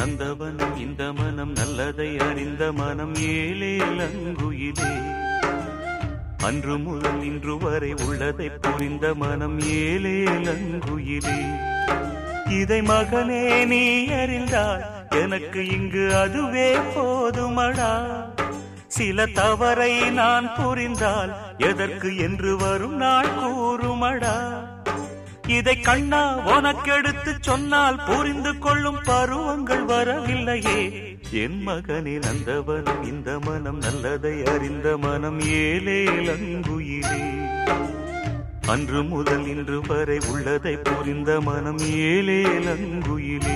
நந்தவனம் இந்த மனம் நல்லதை அறிந்த மனம் ஏலேலங்குயிலே அன்று முதல் இன்று வரை உள்ளதை புரிந்த மனம் ஏலேலங்குயிலே இதை மகனே நீ அறிந்தால் எனக்கு இங்கு அதுவே போதுமடா சில தவறை நான் புரிந்தால் எதற்கு என்று வரும் நாள் கூறுமடா இதை கண்ணா உனக்கெடுத்து சொன்னால் புரிந்து கொள்ளும் பருவங்கள் வரவில்லையே என் மகனே நந்தவனம் இந்த மனம் நல்லதை அறிந்த மனம் ஏலேலங்குயிலே அன்று முதல் இன்று வரை உள்ளதை புரிந்த மனம் ஏலேலங்குயிலே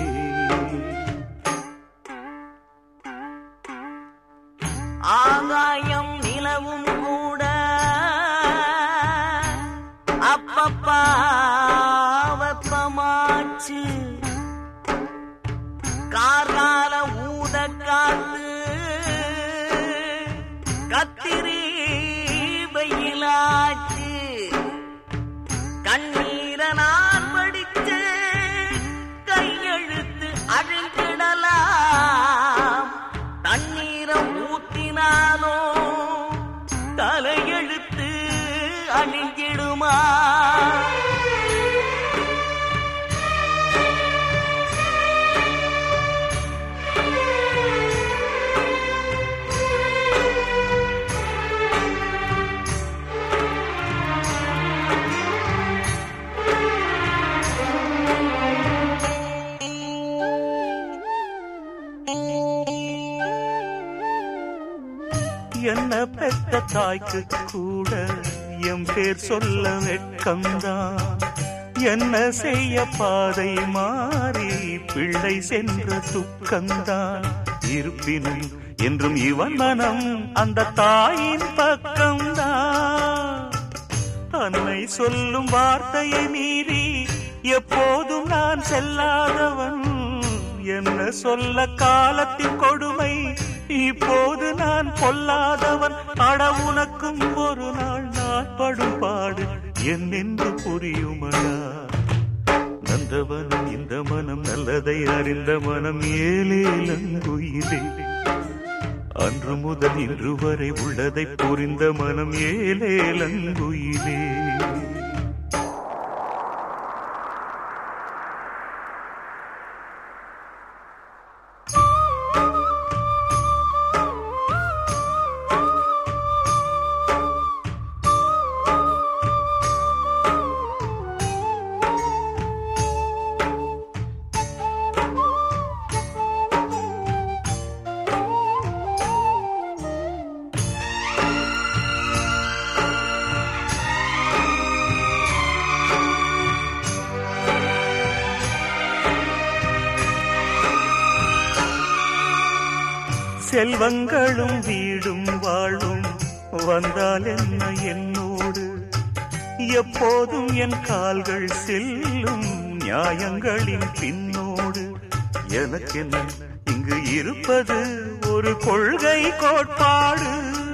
ஆகாயம் நிலவும் கூட அப்பப்பா வெப்பமாச்சு கார்கால ஊத காத்து கத்திரி வெயிலாச்சு கண்ணீர நான் படிச்ச கையெழுத்து அழிஞ்சிடலாம் தண்ணீரை ஊத்தினாலோ தலையெழுத்து அழிஞ்சிடுமா என்ன பெத்த தாய்க்கு கூட என் பேர் சொல்ல வெட்கம்தான் என்ன செய்ய பாதை மாறி பிள்ளை சென்ற துக்கம்தான் இருப்பினும் என்றும் இவன் மனம் அந்த தாயின் பக்கம்தான் தன்னை சொல்லும் வார்த்தையை மீறி எப்போதும் நான் செல்லாதவன் என்ன சொல்ல காலத்தின் கொடுமை இப்போது நான் பொல்லாதவன் அட உனக்கும் ஒரு நாள் நான் படும் பாடு என்னென்று புரியுமடா நந்தவனம் இந்த மனம் நல்லதை அறிந்த மனம் ஏலேலங்குயிலே அன்று முதல் இன்று வரை உள்ளதை புரிந்த மனம் ஏலேலங்குயிலே செல்வங்களும் வீடும் வாழும் வந்தால் என்ன என்னோடு எப்போதும் என் கால்கள் செல்லும் நியாயங்களின் பின்னோடு எனக்கென்ன இங்கு இருப்பது ஒரு கொள்கை கோட்பாடு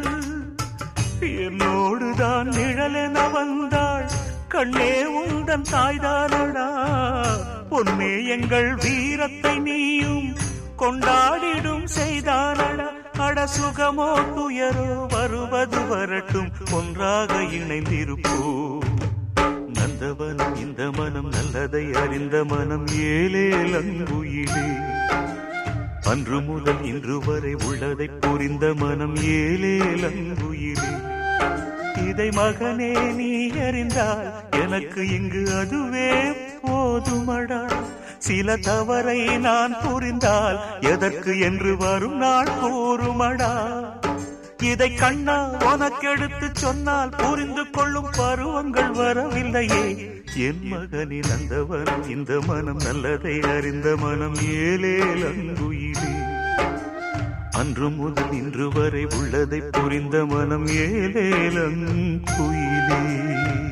என்னோடுதான் நிழலென வந்தாள் கண்ணே உந்தன் தாய்தானடா பொன்னே எங்கள் வீரத்தை நீயும் கொண்டாடிடும் செய்தானடா அட சுகமோ துயரோ வருவது வரட்டும் ஒன்றாக இணைந்திருப்போம் நந்தவனம் இந்த மனம் நல்லதை அறிந்த மனம் ஏலேலங்குயிலே அன்று முதல் இன்று வரை உள்ளதை புரிந்த மனம் ஏலேலங்குயிலே இதை மகனே நீ அறிந்தால் எனக்கு இங்கு அதுவே போதுமடா சில தவறை நான் புரிந்தால் எதற்கு என்று வரும் நாள் கூறுமடா இதை கண்ணா உனக்கெடுத்து சொன்னால் புரிந்து கொள்ளும் பருவங்கள் வரவில்லையே என் மகனின் நந்தவனம் இந்த மனம் நல்லதை அறிந்த மனம் ஏலேலங்குயிலே அன்று முதல் இன்று வரை உள்ளதை புரிந்த மனம் ஏலேலங்குயிலே